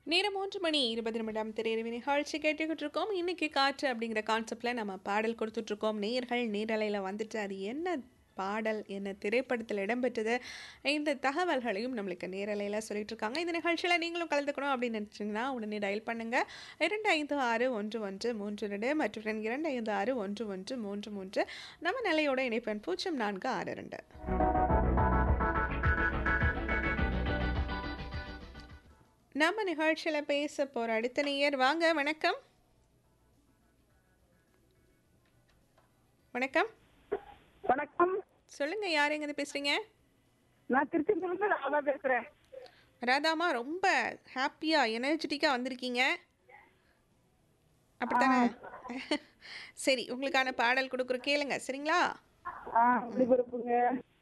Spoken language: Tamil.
நேரம் மூன்று மணி இருபது நிமிடம் திரையறிவு நிகழ்ச்சி கேட்டுக்கிட்டு இருக்கோம் இன்னைக்கு காற்று அப்படிங்கிற கான்செப்டில் நம்ம பாடல் கொடுத்துட்ருக்கோம் நேர்கள் நேரலையில் வந்துட்டு அது என்ன பாடல் என்ன திரைப்படத்தில் இடம்பெற்றது இந்த தகவல்களையும் நம்மளுக்கு நேரலையில் சொல்லிட்டு இருக்காங்க இந்த நிகழ்ச்சியில் நீங்களும் கலந்துக்கணும் அப்படின்னு நினச்சிங்கன்னா உடனே டயல் பண்ணுங்கள் இரண்டு ஐந்து ஆறு ஒன்று ஒன்று மூன்று ரெண்டு மற்றும் இரண்டு ஐந்து ஆறு ஒன்று ஒன்று மூன்று மூன்று நம்ம நிலையோட இணைப்பெண் பூஜ்ஜியம் நான்கு ஆறு ரெண்டு நம்ம நிகழ்ச்சியில் பேச போகிற அடுத்த நேயர் வாங்க வணக்கம் வணக்கம் வணக்கம் சொல்லுங்க யார் எங்க பேசுறீங்க நான் திருச்சியிலிருந்து ராதா பேசுறேன் ராதாமா ரொம்ப ஹாப்பியா எனர்ஜெட்டிக்கா வந்திருக்கீங்க அப்படித்தானே சரி உங்களுக்கான பாடல் கொடுக்குற கேளுங்க சரிங்களா ஆ அப்படி பொறுப்புங்க